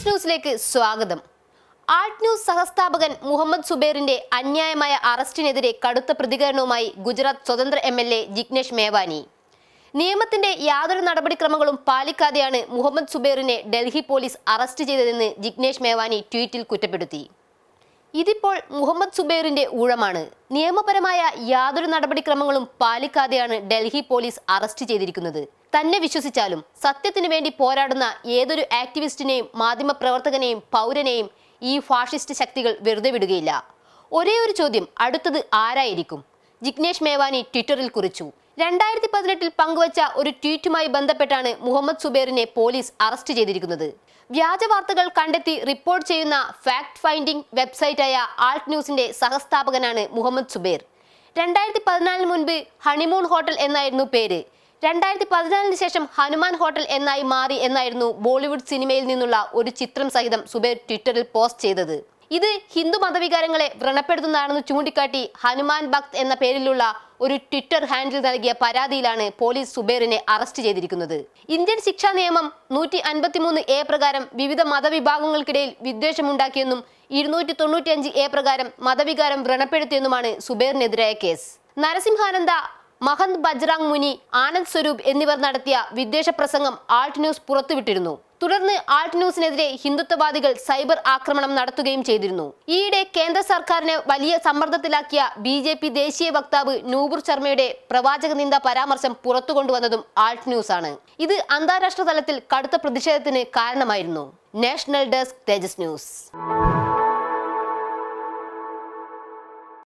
ന്യൂസിലേക്ക് സ്വാഗതം Alt News സഹസ്ഥാപകൻ മുഹമ്മദ് സുബൈറിന്റെ അന്യായമായ അറസ്റ്റിനെതിരെ കടുത്ത പ്രതികരണവുമായി ഗുജറാത്ത് സ്വതന്ത്ര M L A Jignesh Mevani നിയമത്തിന്റെ യാതൊരു നടപടിക്രമങ്ങളും പാലിക്കാതെയാണ് മുഹമ്മദ് സുബൈറിനെ ഡൽഹി പോലീസ് അറസ്റ്റ് ചെയ്തതെന്ന് ജിഗ്നേഷ് മേവാനി ട്വീറ്റിൽ കുറ്റപ്പെടുത്തി ഇതിപ്പോൾ മുഹമ്മദ് സുബൈറിന്റെ ഊഴമാണ് നിയമപരമായ യാതൊരു നടപടിക്രമങ്ങളും പാലിക്കാതെയാണ് ഡൽഹി പോലീസ് അറസ്റ്റ് ചെയ്തിരിക്കുന്നത് തന്നെ വിശ്വസിച്ചാലും സത്യത്തിന് വേണ്ടി പോരാടുന്ന ഏതൊരു ആക്ടിവിസ്റ്റിനെയും മാധ്യമപ്രവർത്തകനെയും പൗരനെയും ഈ ഫാഷിസ്റ്റ് ശക്തികൾ വെറുതെ വിടുകയില്ല ഒരേ ഒരു ചോദ്യം അടുത്തത് ആരായിരിക്കും ജിഗ്നേഷ് മേവാനി ട്വിറ്ററിൽ കുറിച്ചു രണ്ടായിരത്തി പതിനെട്ടിൽ പങ്കുവച്ച ഒരു ട്വീറ്റുമായി ബന്ധപ്പെട്ടാണ് മുഹമ്മദ് സുബൈറിനെ പോലീസ് അറസ്റ്റ് ചെയ്തിരിക്കുന്നത് വ്യാജ വാർത്തകൾ കണ്ടെത്തി റിപ്പോർട്ട് ചെയ്യുന്ന ഫാക്ട് ഫൈൻഡിംഗ് വെബ്സൈറ്റായ ആൾട്ട് ന്യൂസിന്റെ സഹസ്ഥാപകനാണ് മുഹമ്മദ് സുബൈർ രണ്ടായിരത്തി പതിനാലിന് മുൻപ് ഹണിമൂൺ ഹോട്ടൽ എന്നായിരുന്നു പേര് രണ്ടായിരത്തി പതിനാലിന് ശേഷം ഹനുമാൻ ഹോട്ടൽ എന്നായി മാറി എന്നായിരുന്നു ബോളിവുഡ് സിനിമയിൽ നിന്നുള്ള ഒരു ചിത്രം സഹിതം സുബൈർ ട്വിറ്ററിൽ പോസ്റ്റ് ചെയ്തത് ഇത് ഹിന്ദു മതവികാരങ്ങളെ വ്രണപ്പെടുത്തുന്നതാണെന്ന് ചൂണ്ടിക്കാട്ടി ഹനുമാൻ ഭക്ത് എന്ന പേരിലുള്ള ഒരു ട്വിറ്റർ ഹാൻഡിൽ നൽകിയ പരാതിയിലാണ് പോലീസ് സുബൈറിനെ അറസ്റ്റ് ചെയ്തിരിക്കുന്നത് ഇന്ത്യൻ ശിക്ഷാ നിയമം നൂറ്റി അൻപത്തിമൂന്ന് എ പ്രകാരം വിവിധ മതവിഭാഗങ്ങൾക്കിടയിൽ വിദ്വേഷമുണ്ടാക്കിയെന്നും ഇരുന്നൂറ്റി തൊണ്ണൂറ്റിയഞ്ച് എ പ്രകാരം മതവികാരം വ്രണപ്പെടുത്തിയെന്നുമാണ് സുബൈറിനെതിരായ കേസ് നരസിംഹാനന്ദ മഹന്ത് ബജ്റാങ് മുനി ആനന്ദ് സ്വരൂപ് എന്നിവർ നടത്തിയ വിദ്വേഷ പ്രസംഗം ആൾട്ട് ന്യൂസ് പുറത്തുവിട്ടിരുന്നു തുടർന്ന് ആൾട്ട് ന്യൂസിനെതിരെ ഹിന്ദുത്വവാദികൾ സൈബർ ആക്രമണം നടത്തുകയും ചെയ്തിരുന്നു ഈയിടെ കേന്ദ്ര സർക്കാരിനെ വലിയ സമ്മർദ്ദത്തിലാക്കിയ ബി ജെ പി ദേശീയ വക്താവ് നൂപുർ ശർമ്മയുടെ പ്രവാചക നിന്ദ പരാമർശം പുറത്തു കൊണ്ടുവന്നതും ആൾട്ട് ന്യൂസ് ആണ് ഇത് അന്താരാഷ്ട്ര തലത്തിൽ കടുത്ത പ്രതിഷേധത്തിന് കാരണമായിരുന്നു നാഷണൽ ഡെസ്ക് തേജസ് ന്യൂസ്